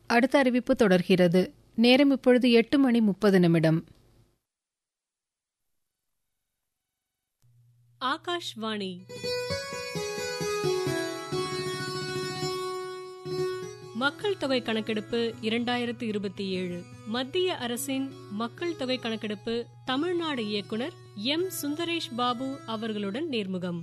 அடுத்த அறிவிப்பு தொடர்கிறது நேரம் இப்பொழுது எட்டு மணி முப்பது நிமிடம் ஆகாஷ்வாணி மக்கள் தொகை கணக்கெடுப்பு இரண்டாயிரத்து இருபத்தி ஏழு மத்திய அரசின் மக்கள் தொகை கணக்கெடுப்பு தமிழ்நாடு இயக்குனர் எம் சுந்தரேஷ் பாபு அவர்களுடன் நேர்முகம்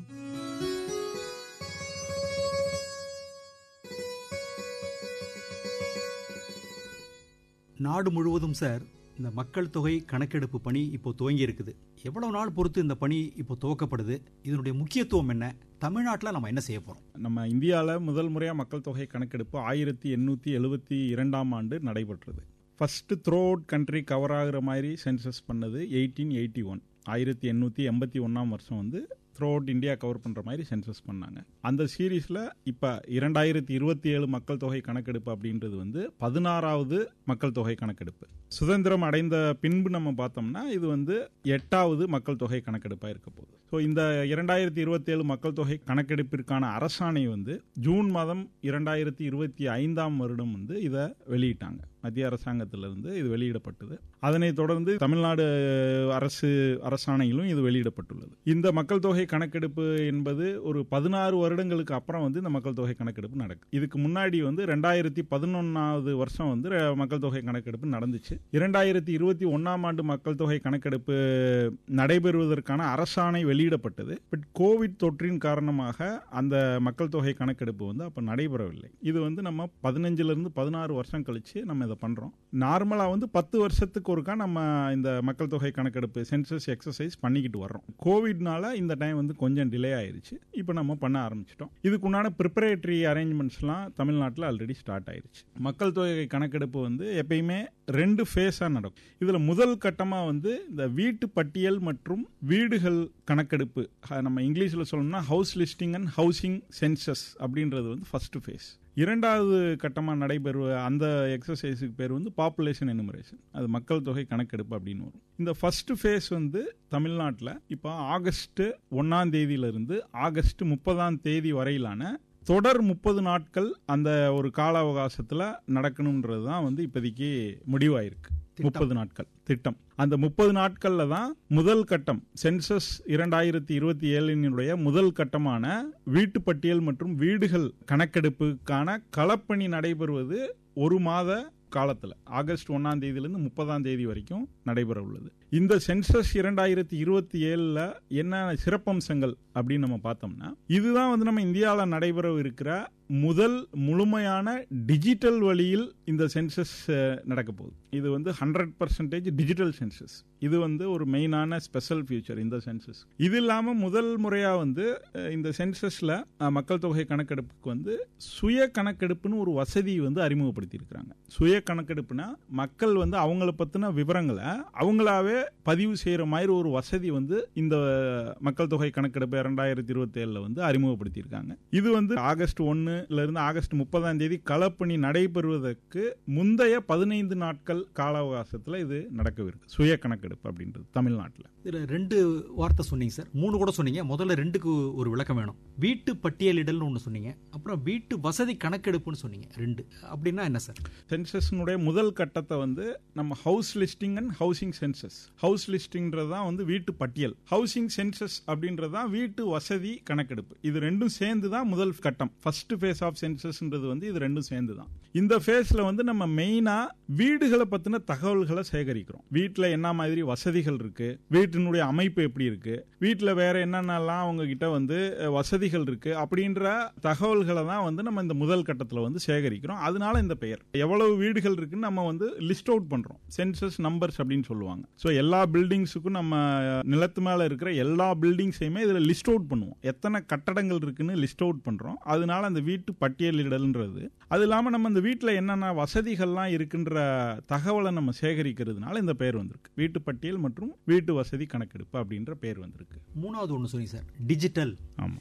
நாடு முழுவதும் சார் இந்த மக்கள் தொகை கணக்கெடுப்பு பணி இப்போ துவங்கி இருக்குது எவ்வளவு நாள் பொறுத்து இந்த பணி இப்போ துவக்கப்படுது இதனுடைய முக்கியத்துவம் என்ன தமிழ்நாட்டில் நம்ம என்ன செய்ய போறோம் நம்ம இந்தியாவில் முதல் முறையாக மக்கள் தொகை கணக்கெடுப்பு ஆயிரத்தி எண்ணூற்றி எழுபத்தி இரண்டாம் ஆண்டு நடைபெற்றது first throughout country cover ஆகுற மாதிரி சென்சஸ் பண்ணது எயிட்டீன் எயிட்டி ஒன் ஆயிரத்தி எண்ணூற்றி எண்பத்தி ஒன்றாம் வருஷம் வந்து த்ரோ அவுட் இந்தியா கவர் பண்ணுற மாதிரி சென்சஸ் பண்ணாங்க அந்த சீரீஸில் இப்போ இரண்டாயிரத்தி இருபத்தி ஏழு மக்கள் தொகை கணக்கெடுப்பு அப்படின்றது வந்து பதினாறாவது மக்கள் தொகை கணக்கெடுப்பு சுதந்திரம் அடைந்த பின்பு நம்ம பார்த்தோம்னா இது வந்து எட்டாவது மக்கள் தொகை கணக்கெடுப்பாக இருக்க போகுது ஸோ இந்த இரண்டாயிரத்தி இருபத்தி ஏழு மக்கள் தொகை கணக்கெடுப்பிற்கான அரசாணை வந்து ஜூன் மாதம் இரண்டாயிரத்தி இருபத்தி ஐந்தாம் வருடம் வந்து இதை வெளியிட்டாங்க மத்திய அரசாங்கத்திலிருந்து இது வெளியிடப்பட்டது அதனைத் தொடர்ந்து தமிழ்நாடு அரசு அரசாணையிலும் இது வெளியிடப்பட்டுள்ளது இந்த மக்கள் தொகை கணக்கெடுப்பு என்பது ஒரு பதினாறு வருடங்களுக்கு அப்புறம் வந்து இந்த மக்கள் தொகை கணக்கெடுப்பு நடக்கும் இதுக்கு முன்னாடி வந்து ரெண்டாயிரத்தி பதினொன்னாவது வருஷம் வந்து ர- மக்கள் தொகை கணக்கெடுப்பு நடந்துச்சு இரண்டாயிரத்தி இருபத்தி ஒன்னாம் ஆண்டு மக்கள் தொகை கணக்கெடுப்பு நடைபெறுவதற்கான அரசாணை வெளியிடப்பட்டது பட் கோவிட் தொற்றின் காரணமாக அந்த மக்கள் தொகை கணக்கெடுப்பு வந்து அப்ப நடைபெறவில்லை இது வந்து நம்ம பதினஞ்சுல இருந்து பதினாறு வருஷம் கழிச்சு நம்ம இதை பண்றோம் நார்மலா வந்து பத்து வருஷத்துக்கு ஒருக்கா நம்ம இந்த மக்கள் தொகை கணக்கெடுப்பு சென்சஸ் எக்ஸசைஸ் பண்ணிக்கிட்டு வர்றோம் கோவிட்னால இந்த டைம் வந்து கொஞ்சம் டிலே ஆயிருச்சு இப்போ நம்ம பண்ண ஆரம்பிச்சிட்டோம் இதுக்குண்டான ப்ரிப்பரேட்டரி அரேஞ்ச்மெண்ட்ஸ்லாம் தமிழ்நாட்டில் ஆல்ரெடி ஸ்டார்ட் ஆயிருச்சு மக்கள் தொகை கணக்கெடுப்பு வந்து எப்பயுமே ரெண்டு ஃபேஸாக நடக்கும் இதில் முதல் கட்டமாக வந்து இந்த வீட்டு பட்டியல் மற்றும் வீடுகள் கணக்கெடுப்பு அஹ் நம்ம இங்கிலீஷில் சொல்லணும்னா house listing and housing census அப்படின்றது வந்து ஃபர்ஸ்ட் ஃபேஸ் இரண்டாவது கட்டமாக நடைபெறுவ அந்த எக்ஸசைஸுக்கு பேர் வந்து பாப்புலேஷன் எனுமரேஷன் அது மக்கள் தொகை கணக்கெடுப்பு அப்படின்னு வரும் இந்த ஃபர்ஸ்ட் ஃபேஸ் வந்து தமிழ்நாட்டில் இப்போ ஆகஸ்ட் ஒன்னாம் தேதியிலிருந்து ஆகஸ்ட் முப்பதாம் தேதி வரையிலான தொடர் முப்பது நாட்கள் அந்த ஒரு கால அவகாசத்தில் நடக்கணுன்றது தான் வந்து இப்போதைக்கு முடிவாயிருக்கு திட்டம். முப்பது நாட்கள் திட்டம் அந்த முப்பது நாட்கள்ல தான் முதல் கட்டம் சென்சஸ் இரண்டாயிரத்தி இருபத்தி ஏழினுடைய முதல் கட்டமான வீட்டு பட்டியல் மற்றும் வீடுகள் கணக்கெடுப்புக்கான களப்பணி நடைபெறுவது ஒரு மாத காலத்துல ஆகஸ்ட் ஒன்னாம் தேதியிலிருந்து முப்பதாம் தேதி வரைக்கும் நடைபெற உள்ளது இந்த சென்சஸ் இரண்டாயிரத்தி இருபத்தி ஏழுல என்ன சிறப்பம்சங்கள் அப்படின்னு நம்ம பார்த்தோம்னா இதுதான் வந்து நம்ம இந்தியாவில் நடைபெற இருக்கிற முதல் முழுமையான டிஜிட்டல் வழியில் இந்த சென்சஸ் நடக்க போகுது இது வந்து ஹண்ட்ரட் பர்சன்டேஜ் டிஜிட்டல் சென்சஸ் இது வந்து ஒரு மெயினான ஸ்பெஷல் ஃபியூச்சர் இந்த சென்சஸ் இது இல்லாம முதல் முறையா வந்து அஹ், இந்த சென்சஸ்ல அஹ், மக்கள் தொகை கணக்கெடுப்புக்கு வந்து சுய கணக்கெடுப்புன்னு ஒரு வசதி வந்து அறிமுகப்படுத்தி இருக்கிறாங்க சுய கணக்கெடுப்புனா மக்கள் வந்து அவங்கள பத்தின விவரங்களை அவங்களாவே பதிவு செய்யற மாதிரி ஒரு வசதி வந்து இந்த மக்கள் தொகை கணக்கெடுப்பு இரண்டாயிரத்தி இருபத்தி ஏழுல வந்து அறிமுகப்படுத்தி இருக்காங்க இது வந்து ஆகஸ்ட் ஒன்னுல இருந்து ஆகஸ்ட் முப்பதாம் தேதி களப்பணி நடைபெறுவதற்கு முந்தைய பதினைந்து நாட்கள் கால அவகாசத்துல இது நடக்கவிருக்கு சுய கணக்கெடுப்பு அப்படின்றது தமிழ்நாட்டில் இதில் ரெண்டு வார்த்தை சொன்னீங்க சார் மூணு கூட சொன்னீங்க முதல்ல ரெண்டுக்கு ஒரு விளக்கம் வேணும் வீட்டு பட்டியலிடல்னு ஒன்று சொன்னீங்க அப்புறம் வீட்டு வசதி கணக்கெடுப்புன்னு சொன்னீங்க ரெண்டு அப்படின்னா என்ன சார் சென்சஸ்னுடைய முதல் கட்டத்தை வந்து நம்ம house listing and housing census house லிஸ்டிங்கிறது தான் வந்து வீட்டு பட்டியல் ஹவுசிங் சென்சஸ் அப்படின்றது தான் வீட்டு வசதி கணக்கெடுப்பு இது ரெண்டும் சேர்ந்து தான் முதல் கட்டம் ஃபர்ஸ்ட் ஃபேஸ் ஆஃப் சென்சஸ்ன்றது வந்து இது ரெண்டும் சேர்ந்து தான் இந்த ஃபேஸ்ல வந்து நம்ம மெயினா வீடுகளை பத்தின தகவல்களை சேகரிக்கிறோம் வீட்டில் என்ன மாதிரி வசதிகள் இருக்கு வீட்டினுடைய அமைப்பு எப்படி இருக்கு வீட்டில் வேற என்னென்னலாம் அவங்க கிட்ட வந்து அஹ், வசதிகள் இருக்கு அப்படின்ற தகவல்களை தான் வந்து நம்ம இந்த முதல் கட்டத்தில் வந்து சேகரிக்கிறோம் அதனால இந்த பெயர் எவ்வளவு வீடுகள் இருக்குன்னு நம்ம வந்து லிஸ்ட் அவுட் பண்றோம் சென்சஸ் நம்பர்ஸ் அப்படின்னு சொல்லுவாங்க ஸோ எல்லா பில்டிங்ஸுக்கும் நம்ம அஹ், நிலத்து மேல இருக்கிற எல்லா பில்டிங்ஸையுமே இதில் லிஸ்ட் அவுட் பண்ணுவோம் எத்தனை கட்டடங்கள் இருக்குன்னு லிஸ்ட் அவுட் பண்றோம் அதனால அந்த வீட்டு பட்டியலிடல்ன்றது அது இல்லாம நம்ம இந்த வீட்டில் என்னென்ன வசதிகள்லாம் இருக்குன்ற தகவலை நம்ம சேகரிக்கிறதுனால இந்த பெயர் வந்திருக்கு வீட்டு பட்டியல் மற்றும் வீட்டு வசதி கணக்கெடுப்பு அப்படின்ற பெயர் வந்திருக்கு மூணாவது ஒன்று சொன்னீங்க சார் டிஜிட்டல் ஆமா